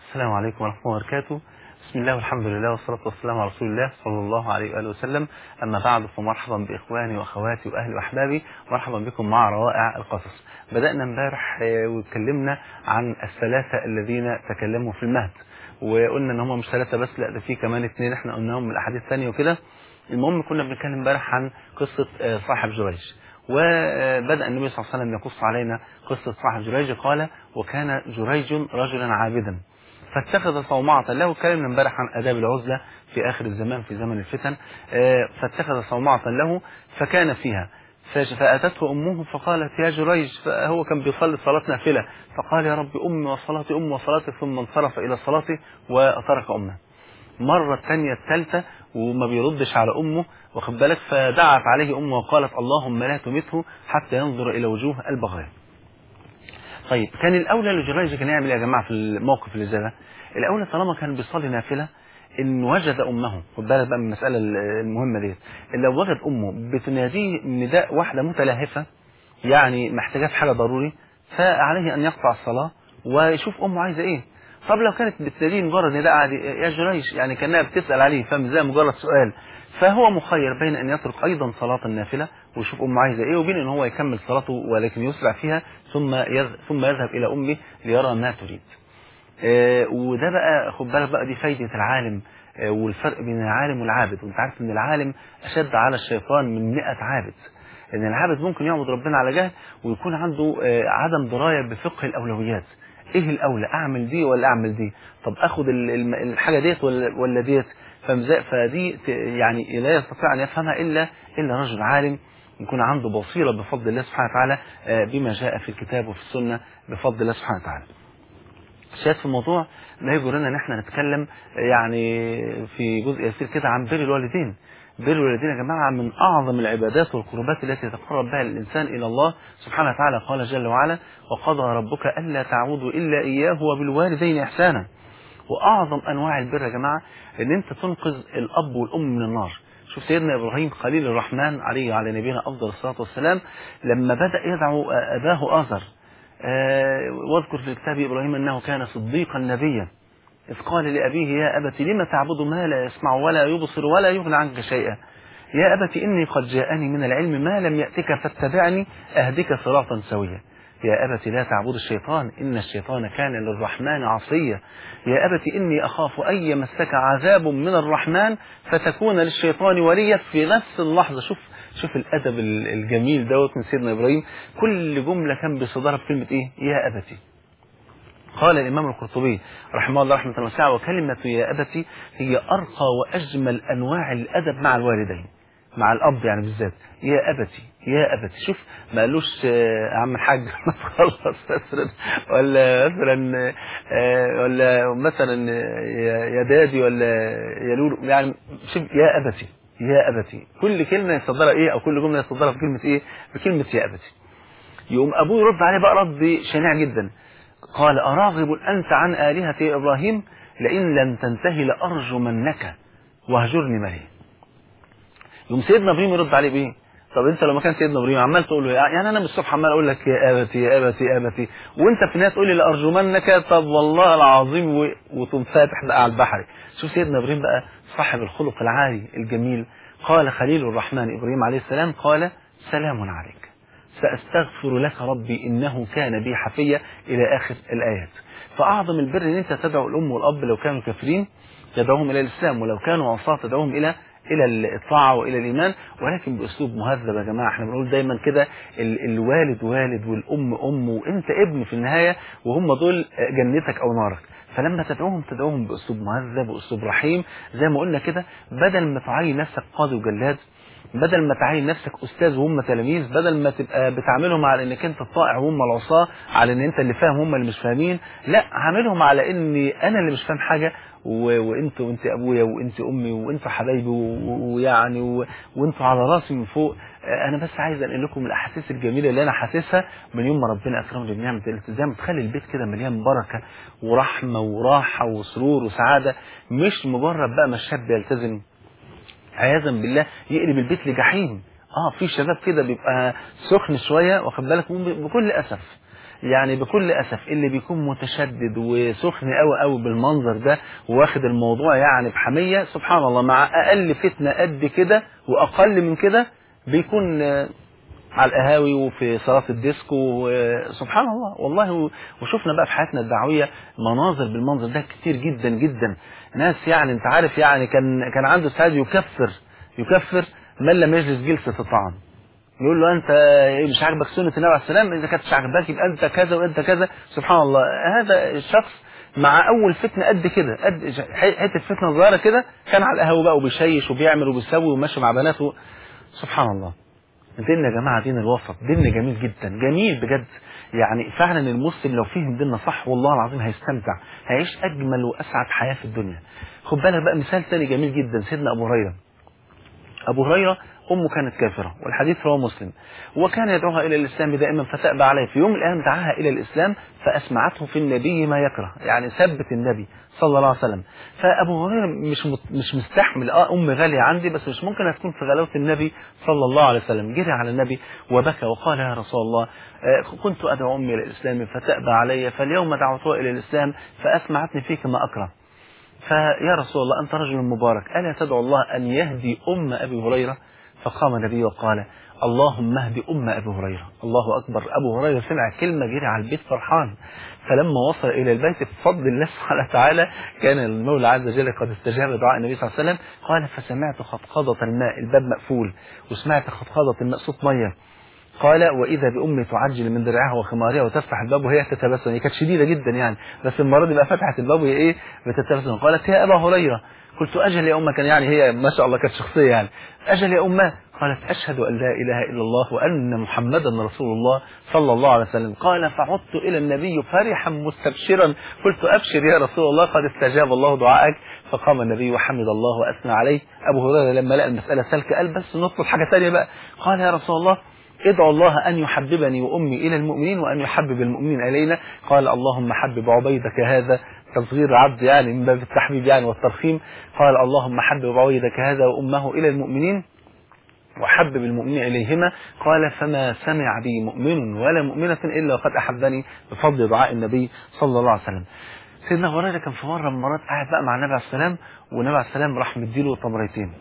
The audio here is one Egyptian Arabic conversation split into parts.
السلام عليكم ورحمة الله وبركاته بسم الله والحمد لله والصلاة والسلام على رسول الله صلى الله عليه وآله وسلم أما بعد فمرحبا بإخواني وأخواتي وأهلي وأحبابي مرحبا بكم مع روائع القصص بدأنا امبارح آه، واتكلمنا عن الثلاثة الذين تكلموا في المهد وقلنا ان هم مش ثلاثة بس لا ده في كمان اثنين احنا قلناهم من الاحاديث الثانية وكده المهم كنا بنتكلم امبارح عن قصة آه، صاحب جريج وبدأ النبي صلى الله عليه وسلم يقص علينا قصة صاحب جريج قال وكان جريج رجلا عابدا فاتخذ صومعة له اتكلمنا امبارح عن آداب العزلة في آخر الزمان في زمن الفتن آه، فاتخذ صومعة له فكان فيها فش- فأتته أمه فقالت يا جريج فهو كان بيصلي صلاة نافلة فقال يا رب أمي وصلاتي أمي وصلاتي ثم انصرف إلى صلاته وترك أمه مرة الثانية الثالثة وما بيردش على أمه واخد بالك فدعت عليه أمه وقالت اللهم لا تمته حتى ينظر إلى وجوه البغايا طيب كان الأولى لجريج كان يعمل إيه يا جماعة في الموقف اللي زي ده الأولى طالما كان بيصلي نافلة إن وجد أمه خد بالك بقى من المسألة المهمة دي إن لو وجد أمه بتناديه نداء واحدة متلهفة يعني محتاجاه في حاجة ضروري فعليه أن يقطع الصلاة ويشوف أمه عايزة إيه طب لو كانت بتناديه مجرد نداء عادي يا جريج يعني كأنها بتسأل عليه فاهم ازاي مجرد سؤال فهو مخير بين أن يترك أيضا صلاة النافلة ويشوف أمه عايزة إيه وبين أن هو يكمل صلاته ولكن يسرع فيها ثم يذ... ثم يذهب إلى أمه ليرى ما تريد آه، وده بقى خد بالك بقى دي فايدة العالم آه، والفرق بين العالم والعابد وانت عارف ان العالم اشد على الشيطان من 100 عابد ان العابد ممكن يعبد ربنا على جهل ويكون عنده آه، عدم دراية بفقه الاولويات ايه الاولى اعمل دي ولا اعمل دي طب اخد ال- الم- الحاجة ديت ولا ولا ديت فمزا- فدي ت- يعني لا يستطيع ان يفهمها الا الا رجل عالم يكون عنده بصيرة بفضل الله سبحانه وتعالى آه، بما جاء في الكتاب وفي السنة بفضل الله سبحانه وتعالى شاهد في الموضوع لا يجرنا ان احنا نتكلم يعني في جزء يسير كده عن بر الوالدين بر الوالدين يا جماعة من أعظم العبادات والقربات التي يتقرب بها الإنسان إلى الله سبحانه وتعالى قال جل وعلا وقضى ربك ألا تعبدوا إلا إياه وبالوالدين إحسانا وأعظم أنواع البر يا جماعة إن أنت تنقذ الأب والأم من النار شوف سيدنا إبراهيم خليل الرحمن عليه وعلى نبينا أفضل الصلاة والسلام لما بدأ يدعو أباه آزر آه، واذكر في الكتاب إبراهيم أنه كان صديقا نبيا إذ قال لأبيه يا أبت لم تعبد ما لا يسمع ولا يبصر ولا يغني عنك شيئا يا أبت إني قد جاءني من العلم ما لم يأتك فاتبعني أهدك صراطا سويا يا أبت لا تعبد الشيطان إن الشيطان كان للرحمن عصيا يا أبت إني أخاف أن يمسك عذاب من الرحمن فتكون للشيطان وليا في نفس اللحظة شوف شوف الأدب ال- الجميل دوت من سيدنا إبراهيم كل جملة كان بيصدرها بكلمة إيه يا أبتي قال الإمام القرطبي رحمه الله رحمة واسعة وكلمة يا أبتي هي أرقى وأجمل أنواع الأدب مع الوالدين مع الأب يعني بالذات يا أبتي يا أبتي شوف ما قالوش آه، يا عم الحاج ما تخلص مثلا ولا مثلا آه، ولا مثلا يا يا دادي ولا يا لولو يعني شوف يا أبتي يا أبتي كل كلمة يصدرها إيه أو كل جملة يصدرها بكلمة إيه بكلمة يا أبتي يقوم أبوه يرد عليه بقى رد شنيع جدا قال أراغب أنت عن آلهة يا إبراهيم لئن لم تنتهي لأرجمنك واهجرني مليا يقوم سيدنا إبراهيم يرد عليه بإيه طب انت لو مكان سيدنا ابراهيم عمال تقول له يعني انا من الصبح عمال اقول لك يا ابتي يا ابتي يا ابتي وانت في النهايه تقول لي لارجمنك طب والله العظيم و... وتقوم فاتح بقى على البحر شوف سيدنا ابراهيم بقى صاحب الخلق العالي الجميل قال خليل الرحمن ابراهيم عليه السلام قال سلام عليك سأستغفر لك ربي إنه كان بي حفيا إلى آخر الآيات فأعظم البر إن أنت تدعو الأم والأب لو كانوا كافرين تدعوهم إلى الإسلام ولو كانوا عصاة تدعوهم إلى إلى الطاعة وإلى الإيمان ولكن بأسلوب مهذب يا جماعة احنا بنقول دايما كده ال- الوالد والد والأم أم وأنت ابن في النهاية وهم دول جنتك أو نارك فلما تدعوهم تدعوهم بأسلوب مهذب وأسلوب رحيم زي ما قلنا كده بدل ما تعين نفسك قاضي وجلاد بدل ما تعين نفسك استاذ وهم تلاميذ بدل ما تبقى بتعاملهم على انك انت الطائع وهم العصاه على ان انت اللي فاهم هم اللي مش فاهمين لا عاملهم على اني انا اللي مش فاهم حاجه و... وانت وانت ابويا وانت امي وانت حبايبي و- ويعني و... وانتوا على راسي من فوق آه، انا بس عايز انقل لكم الاحاسيس الجميله اللي انا حاسسها من يوم ما ربنا اكرمني بنعمه الالتزام تخلي البيت كده مليان بركه ورحمه وراحه وسرور وسعاده مش مجرد بقى ما الشاب يلتزم عياذا بالله يقلب البيت لجحيم اه في شباب كده بيبقى سخن شويه واخد بالك وب- بكل اسف يعني بكل اسف اللي بيكون متشدد وسخن قوي قوي بالمنظر ده واخد الموضوع يعني بحميه سبحان الله مع اقل فتنه قد كده واقل من كده بيكون آه، على القهاوي وفي صلاة الديسكو وسبحان الله والله و- وشفنا بقى في حياتنا الدعوية مناظر بالمنظر ده كتير جدا جدا ناس يعني انت عارف يعني كان كان عنده سعادة يكفر يكفر من لم يجلس جلسة الطعام يقول له انت مش عاجبك سنة النبي عليه السلام اذا كانت مش عاجباك يبقى انت كذا وانت كذا سبحان الله هذا الشخص مع اول فتنه قد كده قد حته فتنه صغيره كده كان على القهوه بقى وبيشيش وبيعمل وبيسوي وماشي مع بناته سبحان الله ديننا يا جماعه دين الوسط ديننا جميل جدا جميل بجد يعني فعلا المسلم لو فهم ديننا صح والله العظيم هيستمتع هيعيش اجمل واسعد حياه في الدنيا خد بالك بقى مثال تاني جميل جدا سيدنا ابو هريره أبو هريرة أمه كانت كافرة والحديث رواه مسلم وكان يدعوها إلى الإسلام دائما فتأبى عليه في يوم من الأيام دعاها إلى الإسلام فأسمعته في النبي ما يكره يعني ثبت النبي صلى الله عليه وسلم فأبو هريرة مش مت- مش مستحمل اه أم غالية عندي بس مش ممكن أكون في غلاوة النبي صلى الله عليه وسلم جري على النبي وبكى وقال يا رسول الله آه، كنت أدعو أمي إلى الإسلام فتأبى علي فاليوم دعوتها إلى الإسلام فأسمعتني فيك ما أكره فيا رسول الله أنت رجل مبارك ألا تدعو الله أن يهدي أم أبي هريرة فقام النبي وقال اللهم اهد أم أبي هريرة الله أكبر أبو هريرة سمع كلمة جري على البيت فرحان فلما وصل إلى البيت بفضل الله سبحانه وتعالى كان المولى عز وجل قد استجاب دعاء النبي صلى الله عليه وسلم قال فسمعت خطخضة الماء الباب مقفول وسمعت خطخضة الماء صوت مية قال واذا بامي تعجل من درعها وخمارها وتفتح الباب وهي تتبسم هي كانت شديده جدا يعني بس المره دي بقى فتحت الباب وهي ايه بتتبسم قالت يا ابا هريره قلت اجل يا امه كان يعني هي ما شاء الله كانت شخصيه يعني اجل يا امه قالت اشهد ان لا اله الا الله وان محمدا رسول الله صلى الله عليه وسلم قال فعدت الى النبي فرحا مستبشرا قلت ابشر يا رسول الله قد استجاب الله دعائك فقام النبي وحمد الله واثنى عليه ابو هريره لما لقى المساله سالكه قال بس نطلب حاجه ثانيه بقى قال يا رسول الله ادعو الله أن يحببني وأمي إلى المؤمنين وأن يحبب المؤمنين إلينا قال اللهم حبب عبيدك هذا تصغير عبد يعني من باب التحبيب يعني والترخيم قال اللهم حبب عبيدك هذا وأمه إلى المؤمنين وحبب المؤمنين إليهما قال فما سمع بي مؤمن ولا مؤمنة إلا وقد أحبني بفضل دعاء النبي صلى الله عليه وسلم سيدنا هريرة كان في مرة من المرات قاعد بقى مع النبي عليه السلام والنبي عليه السلام راح مديله تمرتين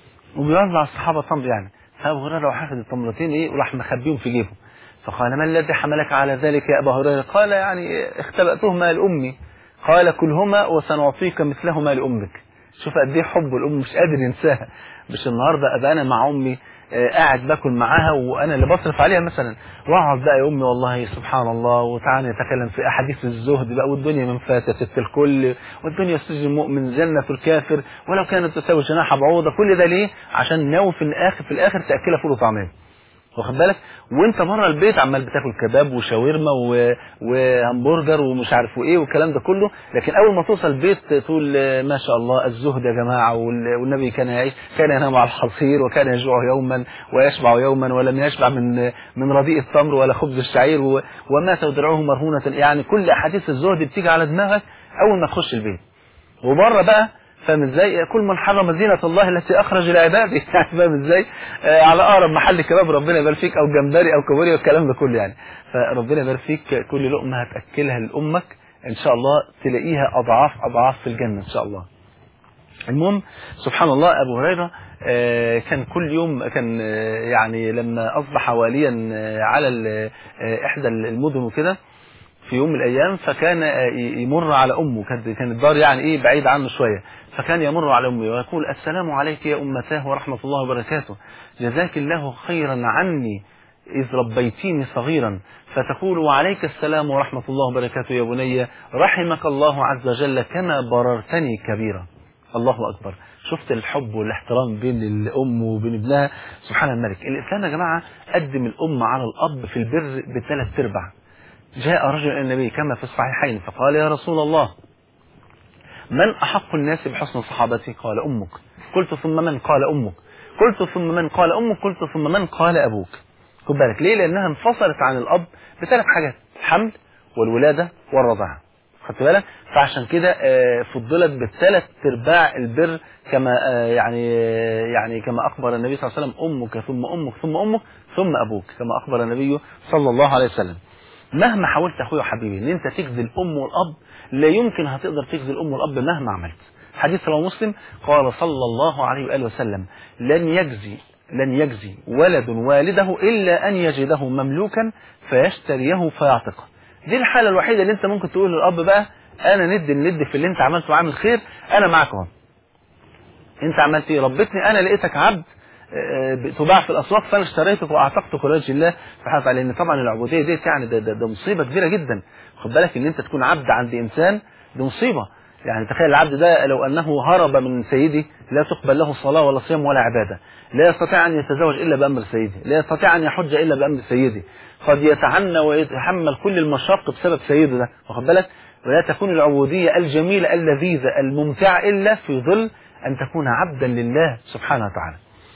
وبيوزع الصحابة تمر يعني فأبو هريرة راح أخذ التمرتين إيه وراح مخبيهم في جيبه فقال ما الذي حملك على ذلك يا أبا هريرة قال يعني اختبأتهما لأمي قال كلهما وسنعطيك مثلهما لأمك شوف قد ايه حب الام مش قادر ينساها مش النهارده ابقى انا مع امي آه، قاعد باكل معاها وانا اللي بصرف عليها مثلا واقعد بقى يا امي والله سبحان الله وتعالى نتكلم في احاديث الزهد بقى والدنيا من فاتت الكل والدنيا سجن المؤمن جنة الكافر ولو كانت تساوي جناح بعوضة كل ده ليه؟ عشان ناوي في الاخر في الاخر تاكلها فول وطعميه واخد بالك وانت بره البيت عمال بتاكل كباب وشاورما و... وهمبرجر ومش عارف ايه والكلام ده كله لكن اول ما توصل البيت تقول آه، ما شاء الله الزهد يا جماعه وال... والنبي كان يعيش كان ينام على الحصير وكان يجوع يوما ويشبع يوما ولم يشبع من من رديء التمر ولا خبز الشعير و... وما تودرعه مرهونه يعني كل احاديث الزهد بتيجي على دماغك اول ما تخش البيت وبره بقى فاهم ازاي كل من حرم زينة الله التي اخرج لعباده يعني فاهم ازاي آه على اقرب محل كباب ربنا يبارك فيك او جمبري او كابوريا والكلام ده كله يعني فربنا يبارك فيك كل لقمه هتاكلها لامك ان شاء الله تلاقيها اضعاف اضعاف في الجنه ان شاء الله المهم سبحان الله ابو هريره آه، كان كل يوم كان آه، يعني لما اصبح واليا آه، على ال- آه، احدى المدن وكده في يوم من الايام فكان آه، ي- يمر على امه كانت كان الدار يعني ايه بعيد عنه شويه فكان يمر على امه ويقول السلام عليك يا امتاه ورحمه الله وبركاته جزاك الله خيرا عني إذ ربيتيني صغيرا فتقول وعليك السلام ورحمة الله وبركاته يا بني رحمك الله عز وجل كما بررتني كبيرا الله أكبر شفت الحب والاحترام بين الأم وبين ابنها سبحان الملك الإسلام يا جماعة قدم الأم على الأب في البر بثلاث أرباع جاء رجل إلى النبي كما في الصحيحين فقال يا رسول الله من أحق الناس بحسن صحابتي قال أمك قلت ثم من قال أمك قلت ثم من قال أمك قلت ثم من قال أبوك خد بالك ليه لأنها انفصلت عن الأب بثلاث حاجات الحمل والولادة والرضاعة خدت بالك فعشان كده آه، فضلت بالثلاث ارباع البر كما آه، يعني آه، يعني كما اخبر النبي صلى الله عليه وسلم امك ثم امك ثم امك ثم ابوك كما اخبر النبي صلى الله عليه وسلم مهما حاولت اخويا وحبيبي ان انت تجزي الام والاب لا يمكن هتقدر تجزي الام والاب مهما عملت حديث رواه مسلم قال صلى الله عليه واله وسلم لن يجزي لن يجزي ولد والده الا ان يجده مملوكا فيشتريه فيعتقه دي الحاله الوحيده اللي انت ممكن تقول للاب بقى انا ند الند في اللي انت عملته عامل خير انا معاك اهو انت عملت ايه ربتني انا لقيتك عبد آه، تباع في الاسواق فانا اشتريتك واعتقتك لوجه الله سبحانه وتعالى لان طبعا العبوديه ديت يعني ده, ده, ده مصيبه كبيره جدا خد بالك ان انت تكون عبد عند انسان دي مصيبه يعني تخيل العبد ده لو انه هرب من سيده لا تقبل له صلاه ولا صيام ولا عباده لا يستطيع ان يتزوج الا بامر سيده لا يستطيع ان يحج الا بامر سيده قد يتعنى ويتحمل كل المشاق بسبب سيده ده واخد بالك ولا تكون العبوديه الجميله اللذيذه الممتعه الا في ظل ان تكون عبدا لله سبحانه وتعالى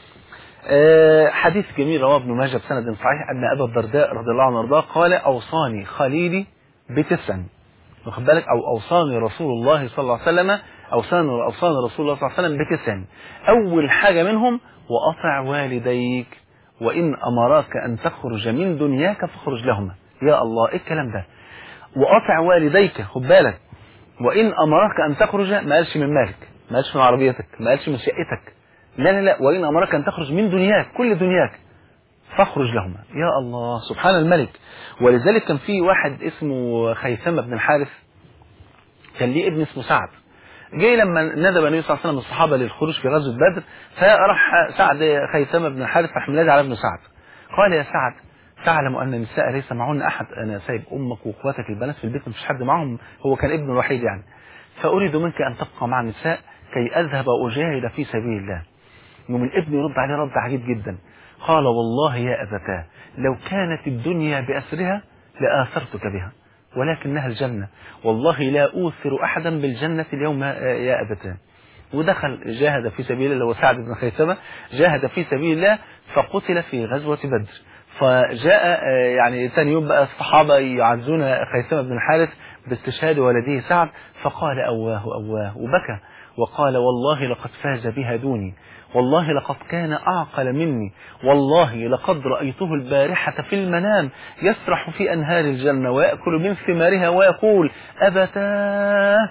آه، حديث جميل رواه ابن ماجه بسند صحيح ان ابا الدرداء رضي الله عنه وارضاه قال اوصاني خليلي بتسع واخد بالك او اوصاني رسول الله صلى الله عليه وسلم اوصاني اوصاني رسول الله صلى الله عليه وسلم بتسع اول حاجه منهم واطع والديك وان امراك ان تخرج من دنياك فاخرج لهما يا الله ايه الكلام ده واطع والديك خد بالك وان امرك ان تخرج ما قالش من مالك ما قالش من عربيتك ما قالش من شقتك لا لا لا وإن أمرك أن تخرج من دنياك كل دنياك فاخرج لهما يا الله سبحان الملك ولذلك كان في واحد اسمه خيثمة بن الحارث كان ليه ابن اسمه سعد جه لما ندب النبي صلى الله عليه وسلم الصحابة للخروج في غزوة بدر فراح سعد خيثمة بن الحارث راح ميلاد على ابن سعد قال يا سعد تعلم أن النساء ليس معهن أحد أنا سايب أمك وأخواتك البنات في البيت مفيش حد معهم هو كان ابنه الوحيد يعني فأريد منك أن تبقى مع النساء كي أذهب وأجاهد في سبيل الله يوم الابن يرد عليه رد عجيب جدا قال والله يا أبتاه لو كانت الدنيا بأسرها لآثرتك بها ولكنها الجنة والله لا أوثر أحدا بالجنة اليوم يا أبتاه ودخل جاهد في سبيل الله وسعد بن خيثمة جاهد في سبيل الله فقتل في غزوة بدر فجاء يعني ثاني يوم بقى الصحابة يعزون خيثمة بن الحارث باستشهاد ولده سعد فقال أواه أواه وبكى وقال والله لقد فاز بها دوني والله لقد كان أعقل مني والله لقد رأيته البارحة في المنام يسرح في أنهار الجنة ويأكل من ثمارها ويقول أبتاه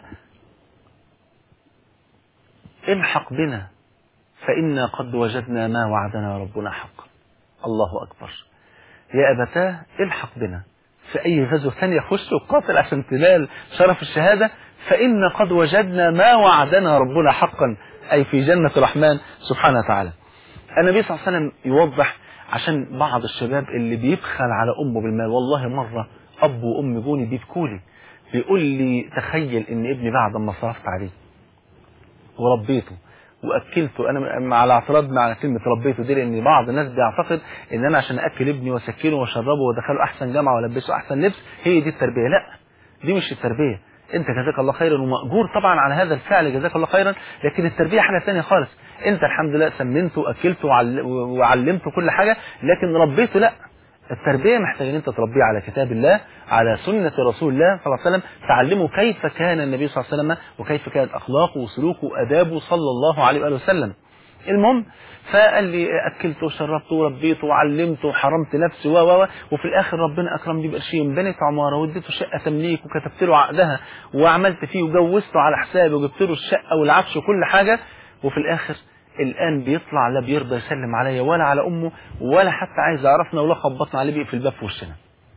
الحق بنا فإنا قد وجدنا ما وعدنا ربنا حقا الله أكبر يا أبتاه الحق بنا في أي غزوة ثانية خش وقاتل عشان تنال شرف الشهادة فإن قد وجدنا ما وعدنا ربنا حقا أي في جنة الرحمن سبحانه وتعالى النبي صلى الله عليه وسلم يوضح عشان بعض الشباب اللي بيبخل على أمه بالمال والله مرة أب وأم جوني بيبكوا لي بيقول لي تخيل إن ابني بعد ما صرفت عليه وربيته واكلته انا مع الاعتراض مع كلمه ربيته دي لان بعض الناس بيعتقد ان انا عشان اكل ابني واسكنه واشربه وادخله احسن جامعه والبسه احسن لبس هي دي التربيه لا دي مش التربيه انت جزاك الله خيرا ومأجور طبعا على هذا الفعل جزاك الله خيرا لكن التربية حاجة ثانيه خالص انت الحمد لله سمنته واكلته وعلمته كل حاجة لكن ربيته لا التربية محتاجين انت تربيه على كتاب الله على سنة رسول الله صلى الله عليه وسلم تعلمه كيف كان النبي صلى الله عليه وسلم وكيف كانت أخلاقه وسلوكه وأدابه صلى الله عليه وآله وسلم المهم فقال لي اكلته وشربته وربيته وعلمته وحرمت نفسي و و وفي الاخر ربنا اكرمني بقرشين بنيت عماره واديته شقه تمليك وكتبت له عقدها وعملت فيه وجوزته على حسابي وجبت له الشقه والعفش وكل حاجه وفي الاخر الان بيطلع لا بيرضى يسلم عليا ولا على امه ولا حتى عايز يعرفنا ولا خبطنا عليه بيقفل الباب في وشنا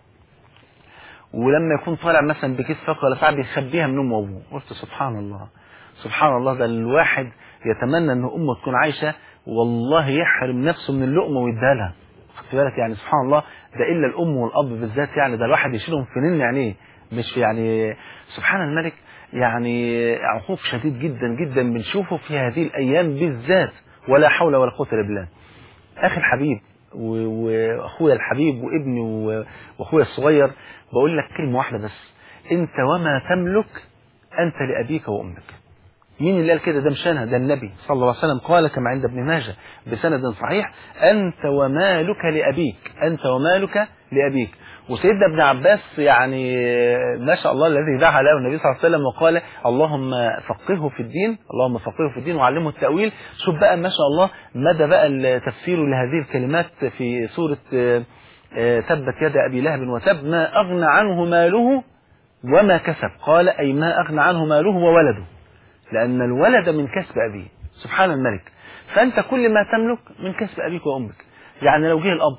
ولما يكون طالع مثلا بكيس فقه ولا ساعه بيخبيها من امه وابوه قلت سبحان الله سبحان الله ده الواحد يتمنى ان امه تكون عايشه والله يحرم نفسه من اللقمه ويديها لها خدت بالك يعني سبحان الله ده الا الام والاب بالذات يعني ده الواحد يشيلهم في نن عينيه مش يعني سبحان الملك يعني عقوق شديد جدا جدا بنشوفه في هذه الايام بالذات ولا حول ولا قوه الا بالله اخي الحبيب واخويا الحبيب وابني واخويا الصغير بقول لك كلمه واحده بس انت وما تملك انت لابيك وامك مين اللي قال كده ده مش انا ده النبي صلى الله عليه وسلم قال كما عند ابن ماجه بسند صحيح انت ومالك لابيك انت ومالك لابيك وسيدنا ابن عباس يعني ما شاء الله الذي دعا له النبي صلى الله عليه وسلم وقال اللهم فقهه في الدين اللهم فقهه في الدين وعلمه التأويل شوف بقى ما شاء الله مدى بقى التفسير لهذه الكلمات في سورة آه، تبت يد أبي لهب وتب ما أغنى عنه ماله وما كسب قال أي ما أغنى عنه ماله وولده لأن الولد من كسب أبيه سبحان الملك فأنت كل ما تملك من كسب أبيك وأمك يعني لو جه الأب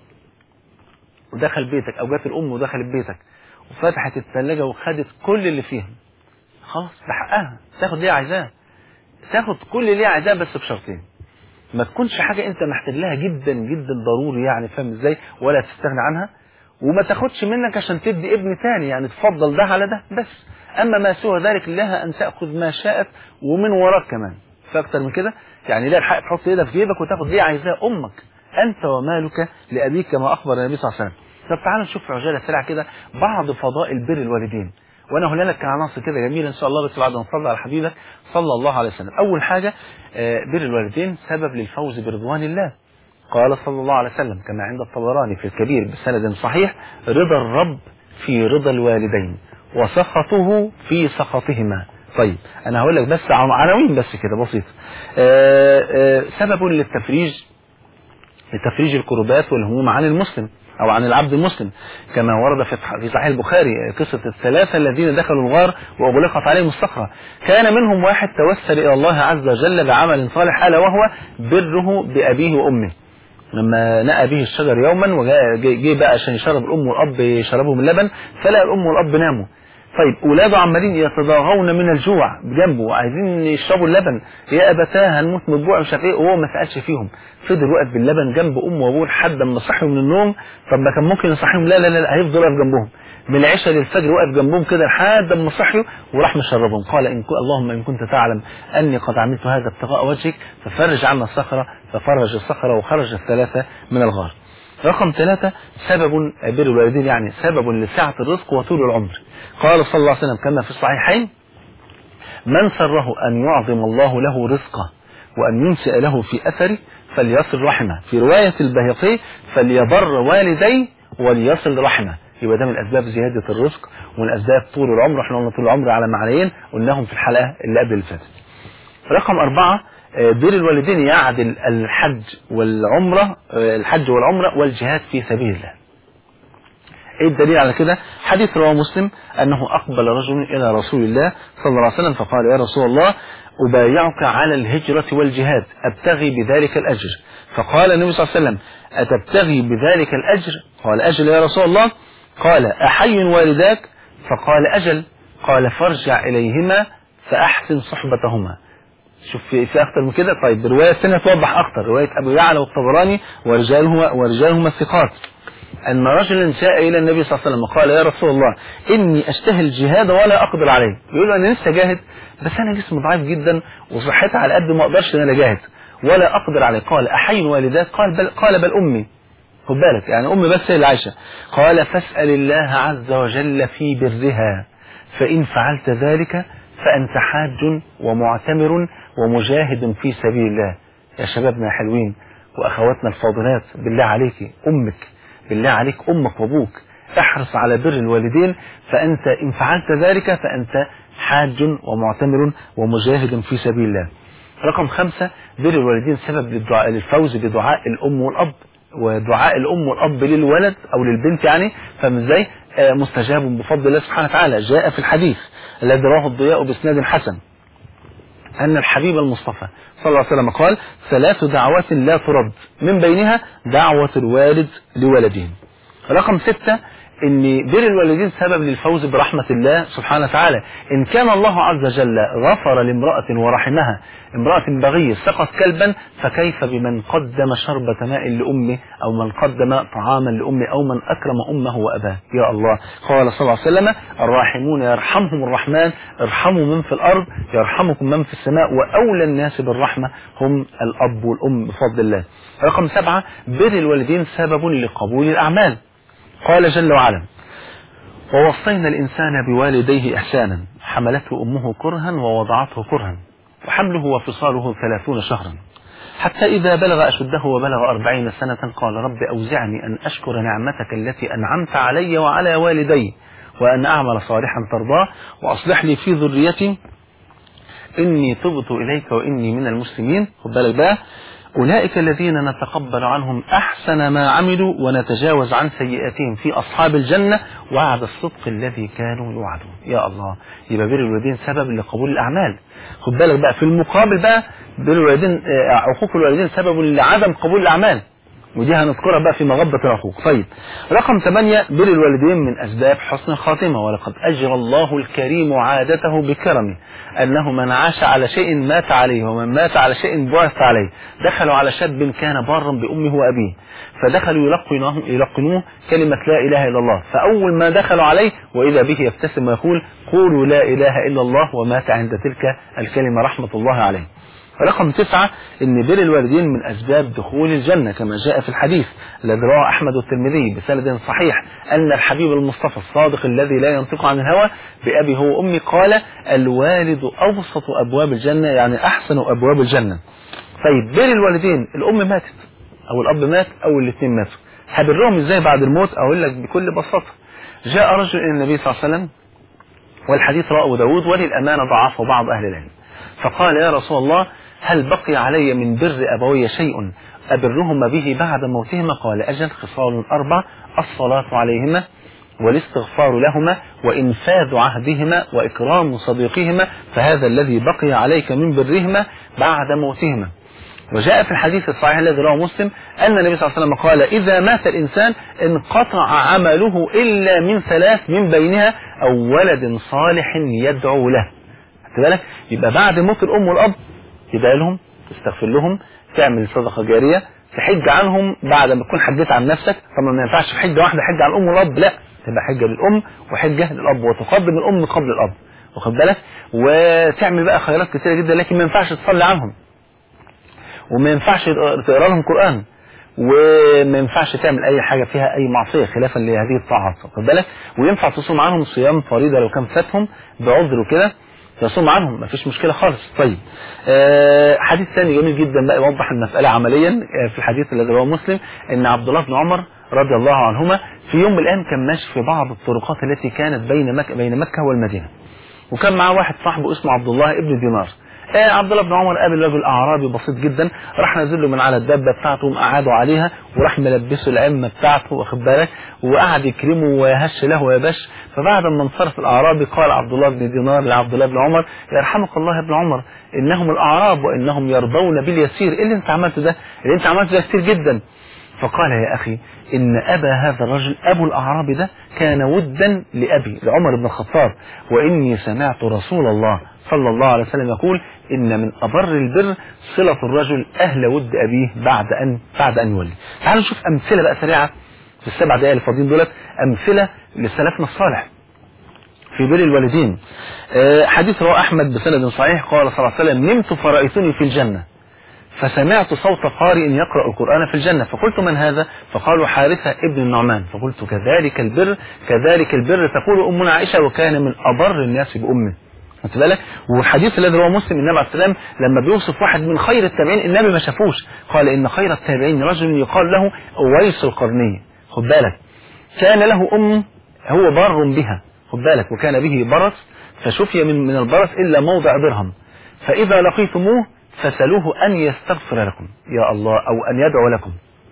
ودخل بيتك أو جت الأم ودخلت بيتك وفتحت الثلاجة وخدت كل اللي فيها خلاص ده حقها تاخد اللي هي عايزاه تاخد كل اللي هي عايزاه بس بشرطين ما تكونش حاجة انت محتاج لها جدا جدا ضروري يعني فاهم ازاي ولا تستغنى عنها وما تاخدش منك عشان تدي ابن تاني يعني تفضل ده على ده بس اما ما سوى ذلك لها ان تاخذ ما شاءت ومن وراك كمان فاكتر من كده يعني لا الحق تحط ايدها في جيبك وتاخد دي عايزاه امك انت ومالك لابيك كما اخبر النبي صلى الله عليه وسلم طب تعالوا نشوف في عجاله سريعه كده بعض فضائل بر الوالدين وانا هقول لك عناصر كده جميله ان شاء الله بس بعد ما نصلي على حبيبك صلى الله عليه وسلم اول حاجه آه، بر الوالدين سبب للفوز برضوان الله قال صلى الله عليه وسلم كما عند الطبراني في الكبير بسند صحيح رضا الرب في رضا الوالدين وسخطه في سخطهما طيب انا هقول لك بس عن- عناوين بس كده بسيط آه، آه، سبب للتفريج لتفريج الكربات والهموم عن المسلم او عن العبد المسلم كما ورد في في صحيح البخاري قصه الثلاثه الذين دخلوا الغار واغلقت عليهم الصخره كان منهم واحد توسل الى الله عز وجل بعمل صالح الا وهو بره بابيه وامه لما نأى به الشجر يوما وجاء جه جه بقى عشان يشرب الام والاب يشربوا من اللبن فلقى الام والاب ناموا طيب اولاده عمالين يتضاغون من الجوع جنبه عايزين يشربوا اللبن يا ابتاه هنموت من الجوع مش عارف ايه وهو ما سالش فيهم فضل واقف باللبن جنب امه وابوه لحد ما صحوا من النوم طب ما كان ممكن يصحيهم لا لا لا لا، هيفضل واقف جنبهم من العشاء للفجر واقف جنبهم كده لحد ما صحيوا وراح مشربهم قال إن كو اللهم ان كنت تعلم اني قد عملت هذا ابتغاء وجهك ففرج عنا الصخره ففرج الصخره وخرج الثلاثه من الغار رقم ثلاثة سبب بر الوالدين يعني سبب لسعة الرزق وطول العمر قال صلى الله عليه وسلم كما في الصحيحين من سره أن يعظم الله له رزقه وأن ينشئ له في أثره فليصل رحمه في رواية البيهقي فليبر والديه وليصل رحمه يبقى ده من أسباب زيادة الرزق ومن أسباب طول العمر احنا قلنا طول العمر على معنيين قلناهم في الحلقة اللي قبل اللي فاتت رقم أربعة آه، بر الوالدين يعدل الحج والعمرة آه، الحج والعمرة والجهاد في سبيل الله ايه الدليل على كده حديث رواه مسلم انه اقبل رجل الى رسول الله صلى الله عليه وسلم فقال يا رسول الله ابايعك على الهجرة والجهاد ابتغي بذلك الاجر فقال النبي صلى الله عليه وسلم اتبتغي بذلك الاجر قال اجل يا رسول الله قال احي والداك فقال اجل قال فارجع اليهما فاحسن صحبتهما شوف في, في اكتر من كده طيب روايه ثانيه توضح اكتر روايه ابو يعلى والطبراني ورجالهما ورجالهما الثقات أن رجلا جاء إلى النبي صلى الله عليه وسلم وقال يا رسول الله إني أشتهي الجهاد ولا أقدر عليه يقول له أنا لسه جاهد بس أنا جسمي ضعيف جدا وصحتي على قد ما أقدرش إن أنا جاهد ولا أقدر عليه قال أحي والداك قال بل, قال بل أمي خد بالك يعني أمي بس هي اللي عايشة قال فاسأل الله عز وجل في برها فإن فعلت ذلك فأنت حاج ومعتمر ومجاهد في سبيل الله يا شبابنا يا حلوين وأخواتنا الفاضلات بالله عليك أمك بالله عليك أمك وأبوك احرص على بر الوالدين فأنت إن فعلت ذلك فأنت حاج ومعتمر ومجاهد في سبيل الله رقم خمسة بر الوالدين سبب للدعاء للفوز بدعاء الأم والأب ودعاء الأم والأب للولد أو للبنت يعني فاهم ازاي آه، مستجاب بفضل الله سبحانه وتعالى جاء في الحديث الذي رواه الضياء بإسناد حسن أن الحبيب المصطفى صلى الله عليه وسلم قال ثلاث دعوات لا ترد من بينها دعوة الوالد لولده رقم ستة ان بر الوالدين سبب للفوز برحمة الله سبحانه وتعالى ان كان الله عز وجل غفر لامرأة ورحمها امرأة بغية سقط كلبا فكيف بمن قدم شربة ماء لأمه او من قدم طعاما لأمه او من اكرم امه واباه يا الله قال صلى الله عليه وسلم الراحمون يرحمهم الرحمن ارحموا من في الارض يرحمكم من في السماء واولى الناس بالرحمة هم الاب والام بفضل الله رقم سبعة بر الوالدين سبب لقبول الاعمال قال جل وعلا ووصينا الإنسان بوالديه إحسانا حملته أمه كرها ووضعته كرها وحمله وفصاله ثلاثون شهرا حتى إذا بلغ أشده وبلغ أربعين سنة قال رب أوزعني أن أشكر نعمتك التي أنعمت علي وعلى والدي وأن أعمل صالحا ترضاه وأصلح لي في ذريتي إني تبت إليك وإني من المسلمين خد بالك بقى أولئك الذين نتقبل عنهم أحسن ما عملوا ونتجاوز عن سيئاتهم في أصحاب الجنة وعد الصدق الذي كانوا يوعدون يا الله يبقى بر الوالدين سبب لقبول الأعمال خد بالك بقى في المقابل بقى بر الوالدين آه، عقوق الوالدين سبب لعدم قبول الأعمال ودي هنذكرها بقى في مغبة العقوق طيب رقم 8 بر الوالدين من أسباب حسن الخاتمة ولقد أجرى الله الكريم عادته بكرمه أنه من عاش على شيء مات عليه ومن مات على شيء بعث عليه دخلوا على شاب كان بارا بأمه وأبيه فدخلوا يلقنوه, يلقنوه كلمة لا إله إلا الله فأول ما دخلوا عليه وإذا به يبتسم ويقول قولوا لا إله إلا الله ومات عند تلك الكلمة رحمة الله عليه رقم تسعة ان بر الوالدين من اسباب دخول الجنة كما جاء في الحديث الذي رواه احمد والترمذي بسند صحيح ان الحبيب المصطفى الصادق الذي لا ينطق عن الهوى بابي هو امي قال الوالد اوسط ابواب الجنة يعني احسن ابواب الجنة طيب بر الوالدين الام ماتت او الاب مات او الاثنين ماتوا هبرهم ازاي بعد الموت اقول لك بكل بساطة جاء رجل الى النبي صلى الله عليه وسلم والحديث رواه أبو داود وللأمانة ضعفه بعض أهل العلم فقال يا رسول الله هل بقي علي من بر أبوي شيء أبرهما به بعد موتهما قال أجل خصال أربع الصلاة عليهما والاستغفار لهما وإنفاذ عهدهما وإكرام صديقهما فهذا الذي بقي عليك من برهما بعد موتهما وجاء في الحديث الصحيح الذي رواه مسلم أن النبي صلى الله عليه وسلم قال إذا مات الإنسان انقطع عمله إلا من ثلاث من بينها أو ولد صالح يدعو له خدت بالك يبقى بعد موت الأم والأب تدعي لهم تستغفر لهم تعمل صدقة جارية تحج عنهم بعد ما تكون حجيت عن نفسك طبعا ما ينفعش في حجة واحدة حجة عن الأم والأب لا تبقى حجة للأم وحجة للأب وتقدم الأم قبل الأب واخد بالك وتعمل بقى خيرات كثيرة جدا لكن ما ينفعش تصلي عنهم وما ينفعش تقرا لهم قرآن وما ينفعش تعمل اي حاجة فيها اي معصية خلافا لهذه الطاعات واخد بالك وينفع تصوم عنهم صيام فريضة لو كان فاتهم بعذر وكده تصوم عنهم مفيش مشكلة خالص طيب آه حديث ثاني جميل جدا بقى يوضح المسألة عمليا آه في الحديث الذي رواه مسلم ان عبد الله بن عمر رضي الله عنهما في يوم من الايام كان ماشي في بعض الطرقات التي كانت بين مكة بين مكة والمدينة وكان معاه واحد صاحبه اسمه عبد الله ابن دينار آه عبد الله بن عمر قابل رجل اعرابي بسيط جدا راح نزل له من على الدابه بتاعته وقعدوا عليها وراح ملبسه العمه بتاعته واخد بالك وقعد يكرمه ويهش له ويبش فبعد ما انصرف الاعرابي قال عبد الله بن دينار لعبد الله بن عمر يرحمك الله يا ابن عمر انهم الاعراب وانهم يرضون باليسير ايه اللي انت عملته ده اللي انت عملته ده كتير جدا فقال يا أخي إن أبا هذا الرجل أبو الأعرابي ده كان ودا لأبي لعمر بن الخطاب وإني سمعت رسول الله صلى الله عليه وسلم يقول إن من أبر البر صلة الرجل أهل ود أبيه بعد أن بعد أن يولي تعالوا نشوف أمثلة بقى سريعة في السبع دقائق الفاضيين دولت أمثلة لسلفنا الصالح في بر الوالدين أه حديث رواه أحمد بسند صحيح قال صلى الله عليه وسلم نمت فرأيتني في الجنة فسمعت صوت قارئ يقرأ القرآن في الجنة فقلت من هذا فقالوا حارثة ابن النعمان فقلت كذلك البر كذلك البر تقول أمنا عائشة وكان من أبر الناس بأمه خدت بالك والحديث الذي رواه مسلم النبي عليه السلام لما بيوصف واحد من خير التابعين النبي ما شافوش قال ان خير التابعين رجل يقال له اويس القرني خد بالك كان له ام هو بار بها خد بالك وكان به برص فشفي من من البرص الا موضع درهم فاذا لقيتموه فسلوه ان يستغفر لكم يا الله او ان يدعو لكم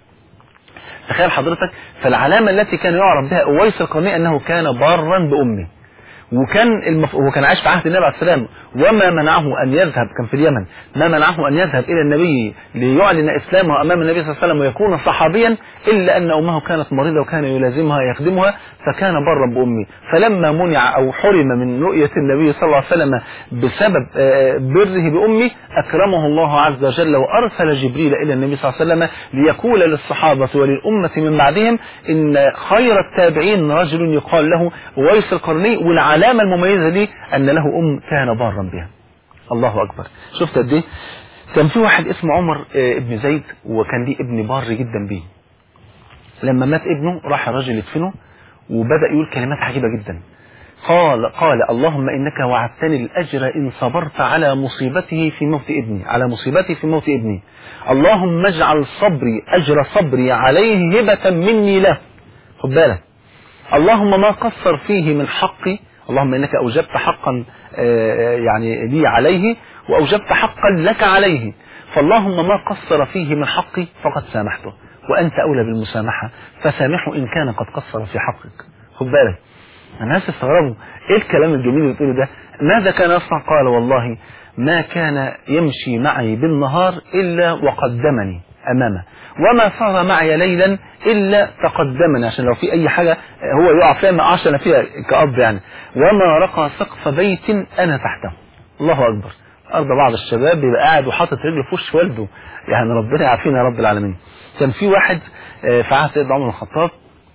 تخيل حضرتك فالعلامه التي كان يعرف بها اويس القرني انه كان بارا بامه وكان المف... هو كان عايش في عهد النبي عليه السلام وما منعه ان يذهب كان في اليمن ما منعه ان يذهب الى النبي ليعلن اسلامه امام النبي صلى الله عليه وسلم ويكون صحابيا الا ان امه كانت مريضه وكان يلازمها يخدمها فكان برا بامه فلما منع او حرم من رؤيه النبي صلى الله عليه وسلم بسبب بره بامه اكرمه الله عز وجل وارسل جبريل الى النبي صلى الله عليه وسلم ليقول للصحابه وللامه من بعدهم ان خير التابعين رجل يقال له ويس القرني والعلامه العلامة المميزة ليه أن له أم كان بارا بها الله أكبر شفت قد ايه كان في واحد اسمه عمر ابن زيد وكان ليه ابن بار جدا بيه لما مات ابنه راح الراجل يدفنه وبدأ يقول كلمات عجيبة جدا قال قال اللهم إنك وعدتني الأجر إن صبرت على مصيبته في موت ابني على مصيبتي في موت ابني اللهم اجعل صبري أجر صبري عليه هبة مني له خد بالك اللهم ما قصر فيه من حقي اللهم انك اوجبت حقا آه، يعني لي عليه واوجبت حقا لك عليه فاللهم ما قصر فيه من حقي فقد سامحته وانت اولى بالمسامحه فسامحه ان كان قد قصر في حقك خد بالك الناس استغربوا ايه الكلام الجميل اللي بتقوله ده ماذا كان يصنع قال والله ما كان يمشي معي بالنهار الا وقدمني امامه وما صار معي ليلا الا تقدمني عشان لو في اي حاجه هو يقع فيها ما اقعش انا فيها كاب يعني وما رقى سقف بيت انا تحته الله اكبر ارض بعض الشباب بيبقى قاعد وحاطط رجله في وش والده يعني ربنا يعافينا يا رب العالمين كان في واحد آه، في عهد سيدنا عمر بن الخطاب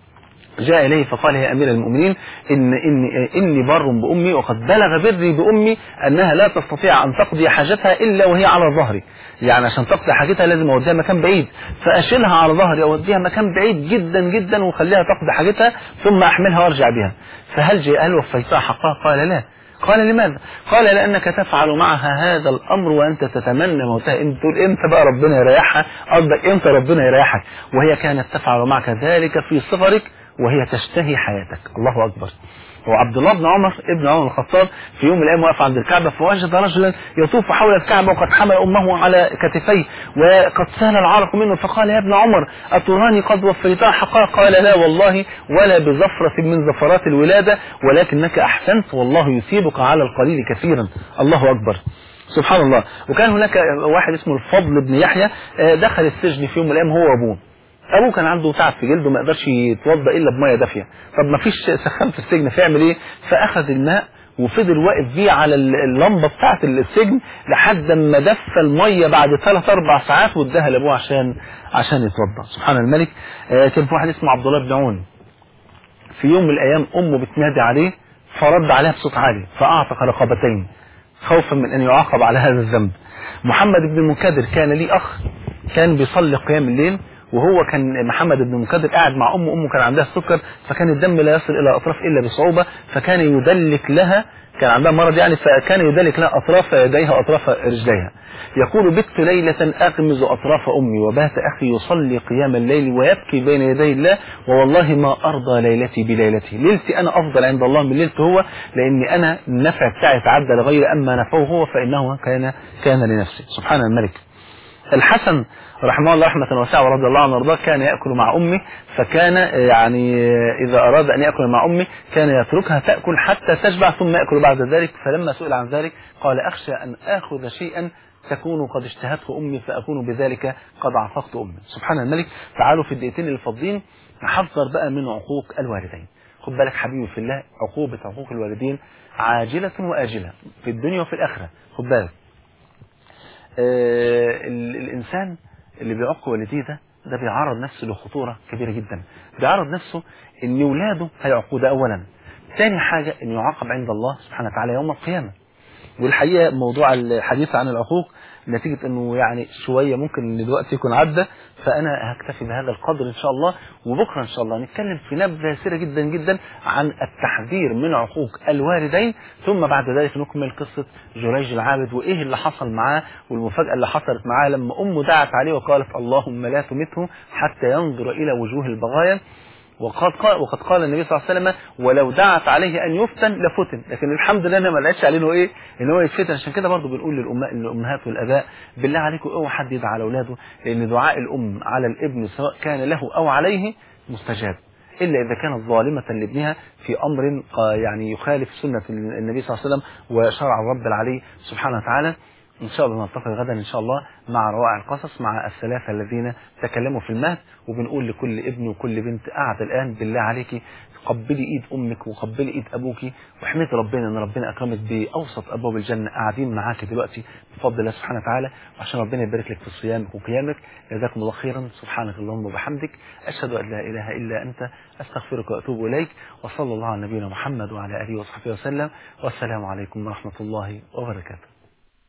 جاء إليه فقال يا أمير المؤمنين إن إني, إني بر بأمي وقد بلغ بري بأمي أنها لا تستطيع أن تقضي حاجتها إلا وهي على ظهري يعني عشان تقضي حاجتها لازم أوديها مكان بعيد فأشيلها على ظهري أوديها مكان بعيد جدا جدا وخليها تقضي حاجتها ثم أحملها وأرجع بها فهل جاء هل وفيتها حقها قال لا قال لماذا قال لأنك تفعل معها هذا الأمر وأنت تتمنى موتها انت تقول امتى بقى ربنا يريحها قصدك امتى ربنا يريحك وهي كانت تفعل معك ذلك في صغرك وهي تشتهي حياتك الله أكبر وعبد الله بن عمر ابن عمر الخطاب في يوم من الايام واقف عند الكعبه فوجد رجلا يطوف حول الكعبه وقد حمل امه على كتفيه وقد سال العرق منه فقال يا ابن عمر اتراني قد وفيتها حقها قال لا والله ولا بزفره من زفرات الولاده ولكنك احسنت والله يثيبك على القليل كثيرا الله اكبر سبحان الله وكان هناك واحد اسمه الفضل بن يحيى آه، دخل السجن في يوم من الايام هو وابوه ابوه كان عنده تعب في جلده ما يقدرش يتوضا الا بميه دافيه طب ما فيش سخان في السجن فيعمل ايه فاخذ الماء وفضل واقف بيه على ال- اللمبه بتاعه السجن لحد ما دف الميه بعد ثلاث اربع ساعات واداها لابوه عشان عشان يتوضا سبحان الملك آه كان في واحد اسمه عبد الله بن عون في يوم من الايام امه بتنادي عليه فرد عليها بصوت عالي فاعتق رقبتين خوفا من ان يعاقب على هذا الذنب محمد بن المنكدر كان ليه اخ كان بيصلي قيام الليل وهو كان محمد بن المنكدر قاعد مع امه امه كان عندها السكر فكان الدم لا يصل الى الاطراف الا بصعوبه فكان يدلك لها كان عندها مرض يعني فكان يدلك لها اطراف يديها واطراف رجليها يقول بت ليلة أغمز أطراف أمي وبات أخي يصلي قيام الليل ويبكي بين يدي الله ووالله ما أرضى ليلتي بليلتي ليلتي أنا أفضل عند الله من ليلته هو لأني أنا النفع بتاعي تعدى لغير أما نفعه هو فإنه كان كان لنفسه سبحان الملك الحسن رحمه الله رحمة واسعة ورضي الله عنه وارضاه كان يأكل مع أمه فكان يعني إذا أراد أن يأكل مع أمه كان يتركها تأكل حتى تشبع ثم يأكل بعد ذلك فلما سئل عن ذلك قال أخشى أن آخذ شيئا تكون قد اشتهته أمي فأكون بذلك قد عفقت أمي سبحان الملك تعالوا في الدقيقتين الفاضلين نحذر بقى من عقوق الوالدين خد بالك حبيبي في الله عقوبة عقوق الوالدين عاجلة وآجلة في الدنيا وفي الآخرة خد بالك آه، ال- الإنسان اللي بيعق والديه ده ده بيعرض نفسه لخطورة كبيرة جدا بيعرض نفسه ان ولاده هيعقوه ده اولا ثاني حاجة ان يعاقب عند الله سبحانه وتعالى يوم القيامة والحقيقة موضوع الحديث عن العقوق نتيجة انه يعني شوية ممكن دلوقتي يكون عدى فانا هكتفي بهذا القدر ان شاء الله وبكرة ان شاء الله نتكلم في نبذة سيرة جدا جدا عن التحذير من عقوق الوالدين ثم بعد ذلك نكمل قصة جريج العابد وايه اللي حصل معاه والمفاجأة اللي حصلت معاه لما امه دعت عليه وقالت اللهم لا تمته حتى ينظر الى وجوه البغايا وقد قال وقد قال النبي صلى الله عليه وسلم ولو دعت عليه ان يفتن لفتن لكن الحمد لله انا ما لقيتش عليه انه ايه ان هو يتفتن عشان كده برضه بنقول للأمهات للامهات والاباء بالله عليكم اوعى حد يدعى على اولاده لان دعاء الام على الابن سواء كان له او عليه مستجاب الا اذا كانت ظالمه لابنها في امر آه، يعني يخالف سنه النبي صلى الله عليه وسلم وشرع الرب العلي سبحانه وتعالى إن شاء الله نلتقي غدا إن شاء الله مع روائع القصص مع الثلاثة الذين تكلموا في المهد وبنقول لكل ابن وكل بنت قاعد الآن بالله عليك قبلي إيد أمك وقبلي إيد أبوك واحمدي ربنا إن ربنا أكرمك بأوسط أبواب الجنة قاعدين معاك دلوقتي بفضل الله سبحانه وتعالى وعشان ربنا يبارك لك في صيامك وقيامك جزاكم الله خيرا سبحانك اللهم وبحمدك أشهد أن لا إله إلا أنت أستغفرك وأتوب إليك وصلى الله على نبينا محمد وعلى آله وصحبه وسلم والسلام عليكم ورحمة الله وبركاته